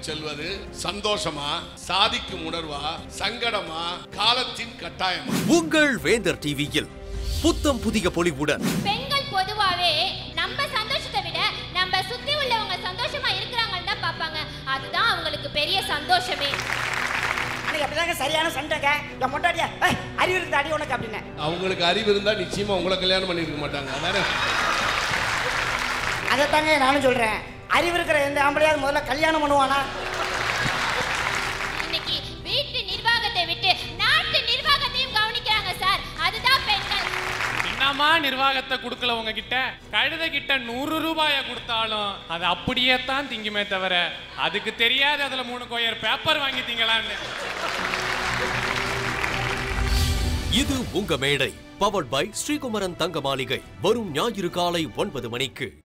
செல்வது சந்தோஷமா சாதிக்கும் உணர்வா சங்கடமா காலத்தின் கட்டாயமா உங்கள் வேந்தர் டிவியில் புத்தம் புதிய பொலிவுடன் பெண்கள் பொதுவாவே நம்ம சந்தோஷத்தை விட நம்ம சுத்தி உள்ளவங்க சந்தோஷமா இருக்கிறாங்கன்னு தான் பார்ப்பாங்க அதுதான் அவங்களுக்கு பெரிய சந்தோஷமே அன்னைக்கு அப்படிதாங்க சரியான சண்டைங்க என் மொட்டாடியா ஏய், அறிவு இருக்குது அடி உனக்கு அப்படின்னு அவங்களுக்கு அறிவு இருந்தா நிச்சயமா உங்களை கல்யாணம் பண்ணிருக்க மாட்டாங்க அதானே அதைத்தாங்க நானும் சொல்றேன் அறிவு இருக்கிற எந்த ஆம்பளையாவது முதல்ல கல்யாணம் பண்ணுவானா இன்னைக்கு வீட்டு நிர்வாகத்தை விட்டு நாட்டு நிர்வாகத்தையும் கவனிக்கிறாங்க சார் அதுதான் பெண்கள் என்னம்மா நிர்வாகத்தை கொடுக்கல உங்ககிட்ட கழுத கிட்ட நூறு ரூபாய கொடுத்தாலும் அது அப்படியே தான் திங்குமே தவிர அதுக்கு தெரியாது அதுல மூணு கொயர் பேப்பர் வாங்கி திங்கலான்னு இது உங்க மேடை பவர்ட் பை ஸ்ரீகுமரன் தங்க மாளிகை வரும் ஞாயிறு காலை ஒன்பது மணிக்கு